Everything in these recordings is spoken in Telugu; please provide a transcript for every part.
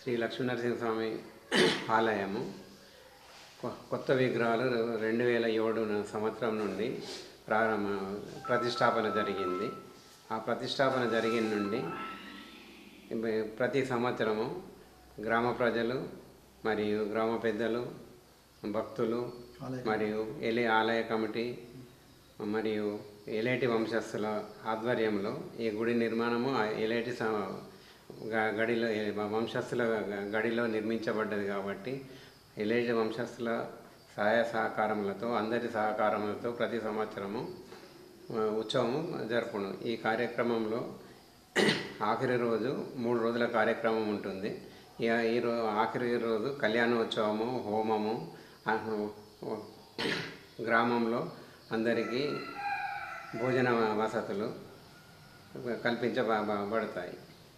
శ్రీ లక్ష్మీనరసింహస్వామి ఆలయము కొ- కొత్త విగ్రహాలు రెండు వేల ఏడు సంవత్సరం నుండి ప్రారంభ ప్రతిష్టాపన జరిగింది ఆ ప్రతిష్టాపన జరిగిన నుండి ఇప్ప- ప్రతి సంవత్సరము గ్రామ ప్రజలు మరియు గ్రామ పెద్దలు భక్తులు మరియు ఎలి ఆలయ కమిటీ మరియు ఎలేటి వంశస్థుల ఆధ్వర్యంలో ఈ గుడి నిర్మాణము ఆ ఎలేటి స- గ- గడిలో ఏ- వంశస్థుల గ- గడిలో నిర్మించబడ్డది కాబట్టి ఎలేటి వంశస్థుల సహాయ సహకారములతో అందరి సహకారములతో ప్రతి సంవత్సరము ఆ, ఉత్సవము జరుపును ఈ కార్యక్రమంలో ఆఖరి రోజు మూడు రోజుల కార్యక్రమం ఉంటుంది ఇక ఈ రో ఆఖరి రోజు కళ్యాణోత్సవము హోమము ఆ, ఓ- గ్రామంలో అందరికీ భోజన వసతులు కల్పించబడతాయి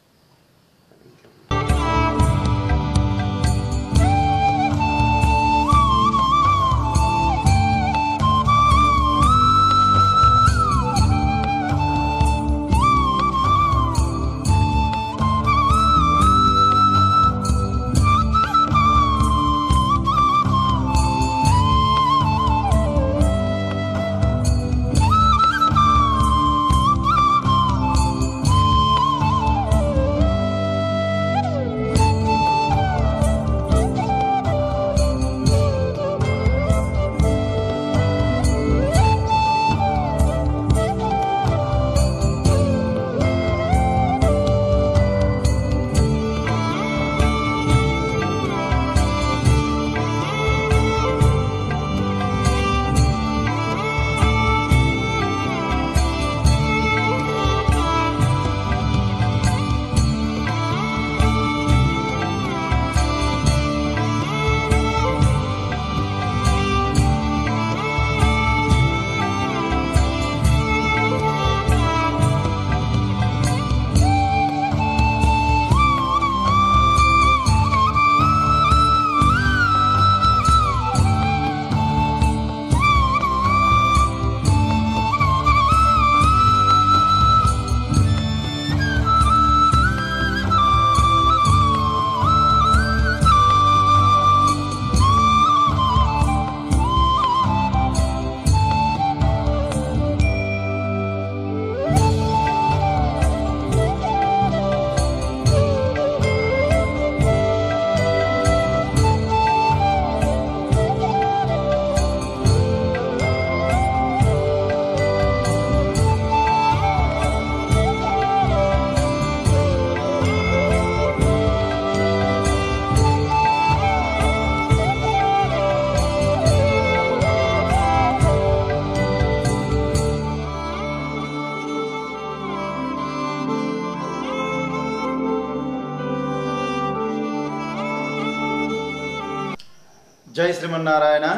జై శ్రీమన్నారాయణ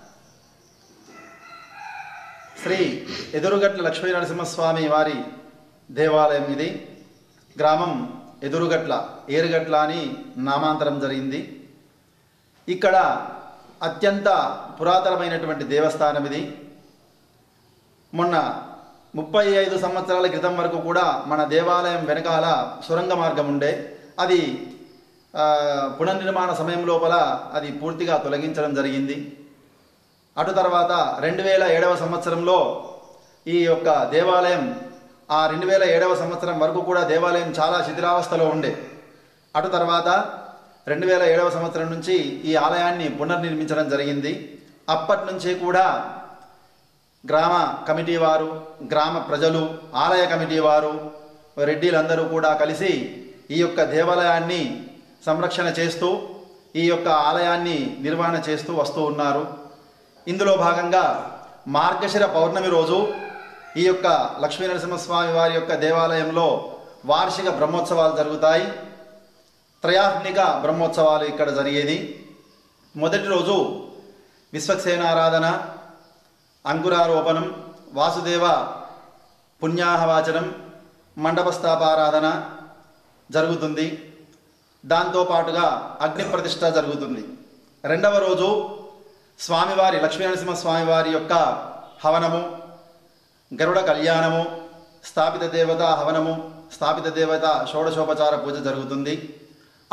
శ్రీ ఎదురుగట్ల లక్ష్మీ నరసింహస్వామి వారి దేవాలయం ఇది గ్రామం ఎదురుగట్ల ఏరుగట్ల అని నామాంతరం జరిగింది ఇక్కడ అత్యంత పురాతనమైనటువంటి దేవస్థానం ఇది మొన్న ముప్పై ఐదు సంవత్సరాల క్రితం వరకు కూడా మన దేవాలయం వెనకాల సొరంగ మార్గం ఉండే అది ఆ, పునర్నిర్మాణ సమయం లోపల అది పూర్తిగా తొలగించడం జరిగింది అటు తర్వాత రెండు వేల ఏడవ సంవత్సరంలో ఈ యొక్క దేవాలయం ఆ రెండు వేల ఏడవ సంవత్సరం వరకు కూడా దేవాలయం చాలా శిథిలావస్థలో ఉండే అటు తర్వాత రెండు వేల ఏడవ సంవత్సరం నుంచి ఈ ఆలయాన్ని పునర్నిర్మించడం జరిగింది అప్పటి నుంచి కూడా గ్రామ కమిటీ వారు గ్రామ ప్రజలు ఆలయ కమిటీ వారు రెడ్డిలందరూ కూడా కలిసి ఈ యొక్క దేవాలయాన్ని సంరక్షణ చేస్తూ ఈ యొక్క ఆలయాన్ని నిర్వహణ చేస్తూ వస్తూ ఉన్నారు ఇందులో భాగంగా మార్గశిర పౌర్ణమి రోజు ఈ యొక్క లక్ష్మీ నరసింహస్వామి వారి యొక్క దేవాలయంలో వార్షిక బ్రహ్మోత్సవాలు జరుగుతాయి త్రయాహ్నిక బ్రహ్మోత్సవాలు ఇక్కడ జరిగేది మొదటి రోజు విశ్వక్సేనారాధన అంకురారోపణం వాసుదేవ పుణ్యాహవాచనం మండపస్థాపారాధన జరుగుతుంది దాంతోపాటుగా అగ్ని ప్రతిష్ట జరుగుతుంది రెండవ రోజు స్వామివారి లక్ష్మీనరసింహ స్వామివారి యొక్క హవనము గరుడ కళ్యాణము స్థాపిత దేవత హవనము స్థాపిత దేవత షోడశోపచార పూజ జరుగుతుంది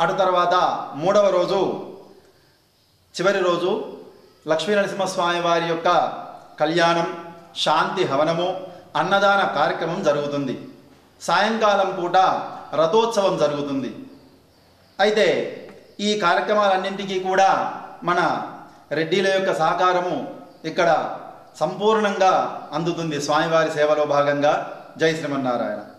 అటు తర్వాత మూడవ రోజు చివరి రోజు లక్ష్మీ నరసింహస్వామి వారి యొక్క కళ్యాణం శాంతి హవనము అన్నదాన కార్యక్రమం జరుగుతుంది సాయంకాలం పూట రథోత్సవం జరుగుతుంది అయితే ఈ కార్యక్రమాలన్నింటికీ కూడా మన రెడ్డిల యొక్క సహకారము ఇక్కడ సంపూర్ణంగా అందుతుంది స్వామివారి సేవలో భాగంగా జై శ్రీమన్నారాయణ